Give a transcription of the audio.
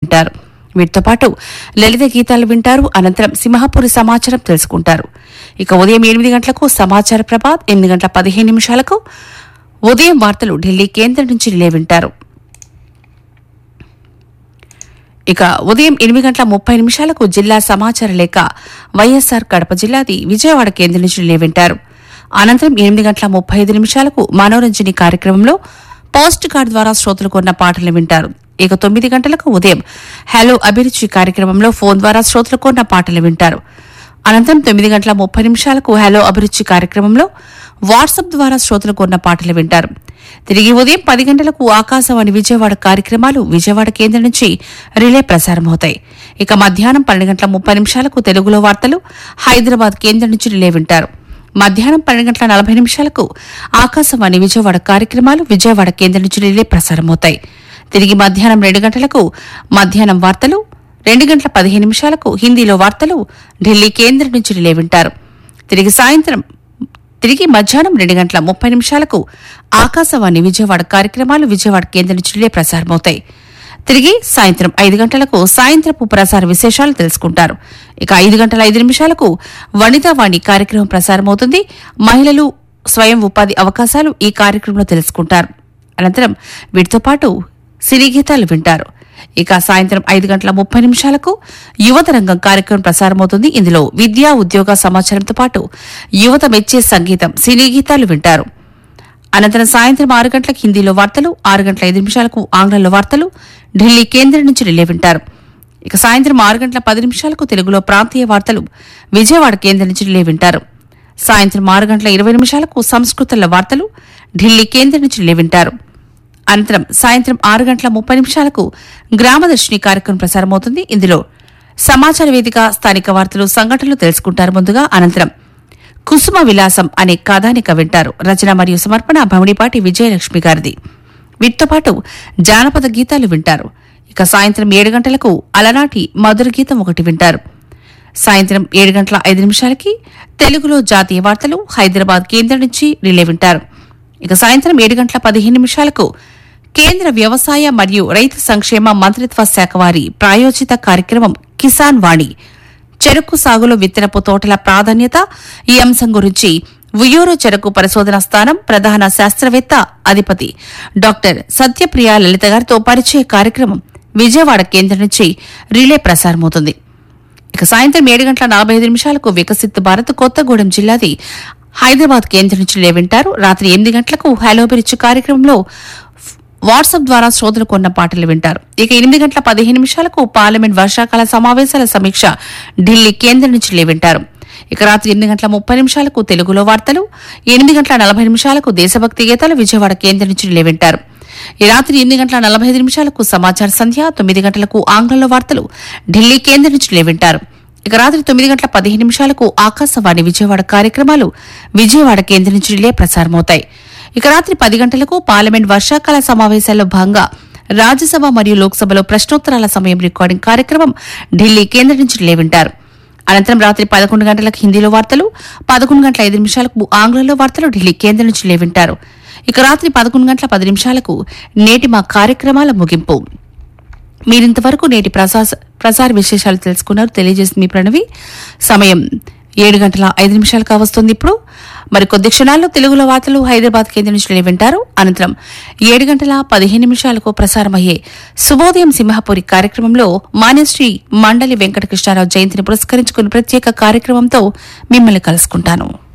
వింటారు వీటితో పాటు లలిత గీతాలు వింటారు అనంతరం సింహపురి సమాచారం తెలుసుకుంటారు ఇక ఉదయం ఎనిమిది గంటలకు సమాచార ప్రభాత్ ఎనిమిది గంటల పదిహేను నిమిషాలకు ఉదయం వార్తలు ఢిల్లీ కేంద్రం నుంచి రిలే వింటారు ఇక ఉదయం ఎనిమిది గంటల ముప్పై నిమిషాలకు జిల్లా సమాచార లేఖ వైఎస్సార్ కడప జిల్లాది విజయవాడ కేంద్రం నుంచి రిలే వింటారు అనంతరం ఎనిమిది గంటల ముప్పై ఐదు నిమిషాలకు మనోరంజని కార్యక్రమంలో పోస్ట్ కార్డ్ ద్వారా శ్రోతలు కొన్న పాటలు వింటారు ఇక తొమ్మిది గంటలకు ఉదయం హలో అభిరుచి కార్యక్రమంలో ఫోన్ ద్వారా శ్రోతలు కొన్న పాటలు వింటారు అనంతరం తొమ్మిది గంటల ముప్పై నిమిషాలకు హలో అభిరుచి కార్యక్రమంలో వాట్సాప్ ద్వారా శ్రోతలు కొన్న పాటలు వింటారు తిరిగి ఉదయం పది గంటలకు ఆకాశవాణి విజయవాడ కార్యక్రమాలు విజయవాడ కేంద్రం నుంచి రిలే ప్రసారమవుతాయి ఇక మధ్యాహ్నం పన్నెండు గంటల ముప్పై నిమిషాలకు తెలుగులో వార్తలు హైదరాబాద్ కేంద్రం నుంచి రిలే వింటారు మధ్యాహ్నం పన్నెండు గంటల నలభై నిమిషాలకు ఆకాశవాణి విజయవాడ కార్యక్రమాలు విజయవాడ కేంద్రం నుంచి రిలే ప్రసారమవుతాయి తిరిగి మధ్యాహ్నం రెండు గంటలకు మధ్యాహ్నం వార్తలు రెండు గంటల పదిహేను నిమిషాలకు హిందీలో వార్తలు ఢిల్లీ కేంద్రం నుంచి రిలే వింటారు తిరిగి సాయంత్రం తిరిగి మధ్యాహ్నం రెండు గంటల ముప్పై నిమిషాలకు ఆకాశవాణి విజయవాడ కార్యక్రమాలు విజయవాడ కేంద్రం నుంచి రిలే ప్రసారమవుతాయి తిరిగి సాయంత్రం ఐదు గంటలకు సాయంత్రపు ప్రసార విశేషాలు తెలుసుకుంటారు ఇక ఐదు గంటల ఐదు నిమిషాలకు వనితావాణి కార్యక్రమం ప్రసారమవుతుంది మహిళలు స్వయం ఉపాధి అవకాశాలు ఈ కార్యక్రమంలో తెలుసుకుంటారు అనంతరం వీటితో పాటు సినీ గీతాలు వింటారు ఇక సాయంత్రం ఐదు గంటల ముప్పై నిమిషాలకు యువత రంగం కార్యక్రమం ప్రసారమవుతుంది ఇందులో విద్యా ఉద్యోగ సమాచారంతో పాటు యువత మెచ్చే సంగీతం సినీ గీతాలు వింటారు అనంతరం సాయంత్రం ఆరు గంటలకు హిందీలో వార్తలు ఆరు గంటల ఐదు నిమిషాలకు ఆంగ్లంలో వార్తలు ఢిల్లీ కేంద్రం నుంచి రిలే వింటారు ఇక సాయంత్రం ఆరు గంటల పది నిమిషాలకు తెలుగులో ప్రాంతీయ వార్తలు విజయవాడ కేంద్రం నుంచి రిలే వింటారు సాయంత్రం ఆరు గంటల ఇరవై నిమిషాలకు సంస్కృతంలో వార్తలు ఢిల్లీ కేంద్రం నుంచి రిలే వింటారు అనంతరం సాయంత్రం ఆరు గంటల ముప్పై నిమిషాలకు గ్రామదర్శిని కార్యక్రమం ప్రసారమవుతుంది ఇందులో సమాచార వేదిక స్థానిక వార్తలు సంఘటనలు తెలుసుకుంటారు ముందుగా అనంతరం కుసుమ విలాసం అనే కథానిక వింటారు రచన మరియు సమర్పణ భవనిపాటి విజయలక్ష్మి గారిది వీటితో పాటు జానపద గీతాలు వింటారు ఇక సాయంత్రం ఏడు గంటలకు అలనాటి మధుర గీతం ఒకటి వింటారు సాయంత్రం ఏడు గంటల ఐదు నిమిషాలకి తెలుగులో జాతీయ వార్తలు హైదరాబాద్ కేంద్రం నుంచి రిలే వింటారు ఇక సాయంత్రం ఏడు గంటల పదిహేను నిమిషాలకు కేంద్ర వ్యవసాయ మరియు రైతు సంక్షేమ మంత్రిత్వ శాఖ వారి ప్రాయోజిత కార్యక్రమం కిసాన్ వాణి చెరకు సాగులో విత్తనపు తోటల ప్రాధాన్యత ఈ అంశం గురించి ఉయ్యూరు చెరకు పరిశోధన స్థానం ప్రధాన శాస్త్రవేత్త అధిపతి డాక్టర్ సత్యప్రియ లలిత గారితో పరిచయ కార్యక్రమం విజయవాడ కేంద్రం నుంచి రిలే ప్రసారమవుతుంది ఇక సాయంత్రం ఏడు గంటల నలభై ఐదు నిమిషాలకు వికసిత్ భారత్ కొత్తగూడెం జిల్లాది హైదరాబాద్ కేంద్రం నుంచి లే వింటారు రాత్రి ఎనిమిది గంటలకు హలో బిరిచ్ కార్యక్రమంలో వాట్సాప్ ద్వారా శ్రోతలు కొన్న పాటలు వింటారు ఇక ఎనిమిది గంటల పదిహేను నిమిషాలకు పార్లమెంట్ వర్షాకాల సమావేశాల సమీక్ష ఢిల్లీ కేంద్రం నుంచి లే వింటారు ఇక రాత్రి ఎనిమిది గంటల ముప్పై నిమిషాలకు తెలుగులో వార్తలు ఎనిమిది గంటల నలభై నిమిషాలకు దేశభక్తి గీతాలు విజయవాడ కేంద్రం నుంచి లే వింటారు ఈ రాత్రి ఎనిమిది గంటల నలభై ఐదు నిమిషాలకు సమాచార సంధ్య తొమ్మిది గంటలకు ఆంగ్లంలో వార్తలు ఢిల్లీ కేంద్రం నుంచి లే వింటారు ఇక రాత్రి తొమ్మిది గంటల పదిహేను నిమిషాలకు ఆకాశవాణి విజయవాడ కార్యక్రమాలు విజయవాడ కేంద్రం నుంచి రిలే ప్రసారమవుతాయి ఇక రాత్రి పది గంటలకు పార్లమెంట్ వర్షాకాల సమావేశాల్లో భాగంగా రాజ్యసభ మరియు లోక్సభలో ప్రశ్నోత్తరాల సమయం రికార్డింగ్ కార్యక్రమం ఢిల్లీ కేంద్రం నుంచి రిలే వింటారు అనంతరం రాత్రి పదకొండు గంటలకు హిందీలో వార్తలు పదకొండు గంటల ఐదు నిమిషాలకు ఆంగ్లంలో వార్తలు ఢిల్లీ కేంద్రం నుంచి లే వింటారు ఇక రాత్రి పదకొండు గంటల పది నిమిషాలకు నేటి మా కార్యక్రమాల ముగింపు మీరింతవరకు నేటి ప్రసార ప్రసార విశేషాలు తెలుసుకున్నారు తెలియజేసింది మీ ప్రణవి సమయం ఏడు గంటల ఐదు నిమిషాలు కావస్తుంది ఇప్పుడు మరి కొద్ది క్షణాల్లో తెలుగులో వార్తలు హైదరాబాద్ కేంద్రం నుంచి లే వింటారు అనంతరం ఏడు గంటల పదిహేను నిమిషాలకు ప్రసారమయ్యే శుభోదయం సింహపురి కార్యక్రమంలో మాన్యశ్రీ మండలి వెంకటకృష్ణారావు జయంతిని పురస్కరించుకుని ప్రత్యేక కార్యక్రమంతో మిమ్మల్ని కలుసుకుంటాను